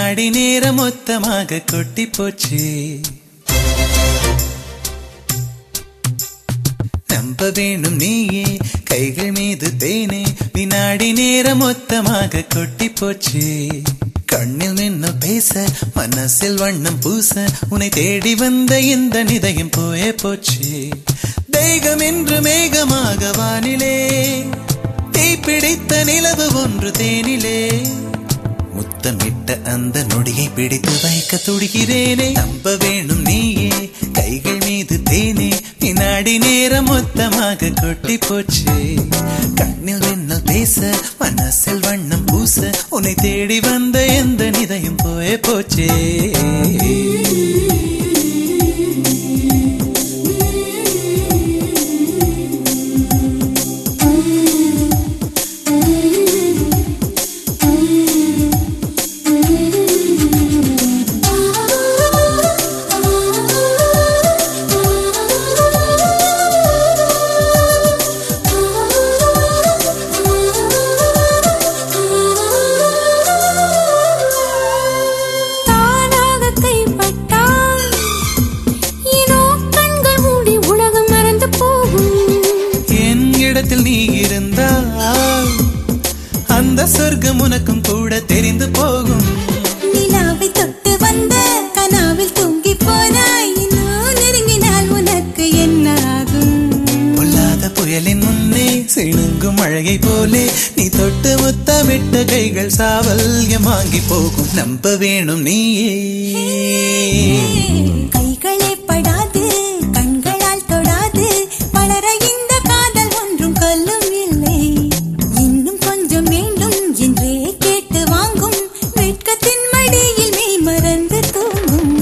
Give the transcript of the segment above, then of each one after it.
வினாடி நேரம் மொத்தமாக கொட்டி போச்சு நம்ப வேணும் நீயே கைகள் மீது தேனே வினாடி நேரம் மொத்தமாக கொட்டி போச்சு கண்ணில் நின்னு பேச மனசில் வண்ணம் பூச உன்னை தேடி வந்த இந்த நிதயம் போயே போச்சு தெய்கம் என்று மேகமாக வானிலே தீப்பிடித்த நிலவு ஒன்று தேனிலே முத்தமிட்ட அந்த நொடியை பிடித்து வைக்க துடிக்கிறேனே நம்ப வேணும் நீயே கைகள் மீது தேனே வினாடி நேரம் மொத்தமாக கொட்டி போச்சு கண்ணில் வெண்ணல் பேச மனசில் வண்ணம் பூச உன்னை தேடி வந்த எந்த நிதையும் போயே போச்சே தானாக கைப்பட்டால் ஏனோ கண்கள் மூடி உலகம் மறந்து போகும் என் இடத்தில் நீ இருந்தால் அந்த சொர்க்கம் உனக்கும் கூட தெரிந்து போகும் நிலாவை தொட்டு வந்த கனாவில் தூங்கி போனாய் இன்னும் நெருங்கினால் உனக்கு என்ன ஆகும் பொல்லாத புயலின் முன்னே சிணுங்கும் அழகை போலே நீ தொட்டு முத்தமிட்ட கைகள் சாவல்யமாகி போகும் நம்ப வேணும் நீயே கைகளே படாது கண்களால் தொடாது வளர இந்த காதல் ஒன்றும் கல்லும் இல்லை இன்னும் கொஞ்சம் வேண்டும் என்றே கேட்டு வாங்கும் வெட்கத்தின் மடியில் மெய் மறந்து தூங்கும்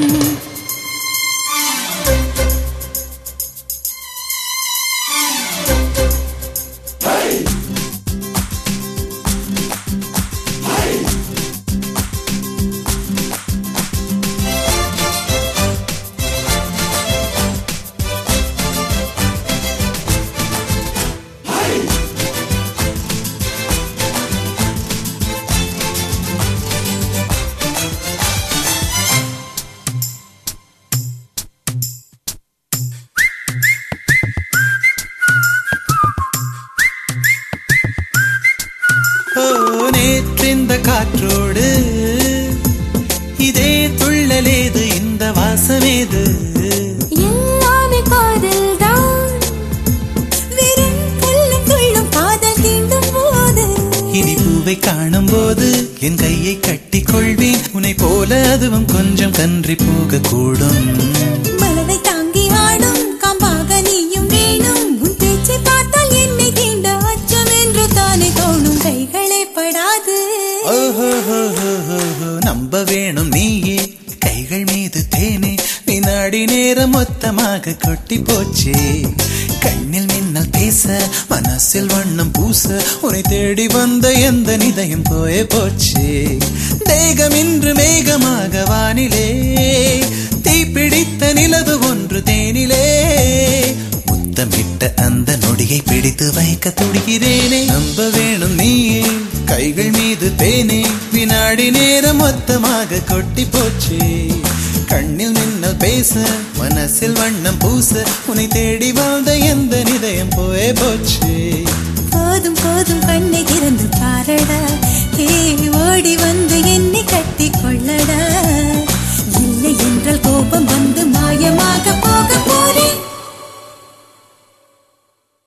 ஓ நேற்றிந்த காற்றோடு இதே துள்ளலேது இந்த வாசமேது எல்லாமே காதல் தான் வெறும் புல்லும் துள்ளும் காதல் தீண்டும் போது இனி பூவை காணும் போது என் கையை கட்டி கொள்வேன் உன்னை போல அதுவும் கொஞ்சம் கன்றி போக கூடும் மலரை தாங்கி ஆடும் காம்பாக நீயும் வேணும் உன் பேச்சை பார்த்தால் என்னை தீண்ட அச்சம் என்று தானே தோணும் கைகளே படாது ஓஹோஹோஹோஹோ, நம்ப வேணும் நீயே கைகள் மீது தேனே வினாடி நேரம் மொத்தமாக கொட்டி போச்சு கண்ணில் மின்னல் பேச மனசில் வண்ணம் பூச உன்னை தேடி வந்த எந்த நிதயம் போயே போச்சு தேகம் இன்று மேகமாக வானிலே தீப்பிடித்த நிலவு ஒன்று தேனிலே முத்தமிட்ட அந்த நொடியை பிடித்து வைக்க துடிக்கிறேனே நம்ப வேணும் நீயே கைகள் மீது தேனே வினாடி நேரம் மொத்தமாக கொட்டி போச்சு கண்ணில் மின்னல் பேச மனசில் வண்ணம் பூச உன்னை தேடி வாழ்ந்த எந்த நிதயம் போயே போச்சு போதும் போதும் கண்ணை திறந்து பாரடா ஏ ஓடி வந்து என்னை கட்டி கொள்ளடா இல்லை என்றால் கோபம் வந்து மாயமாக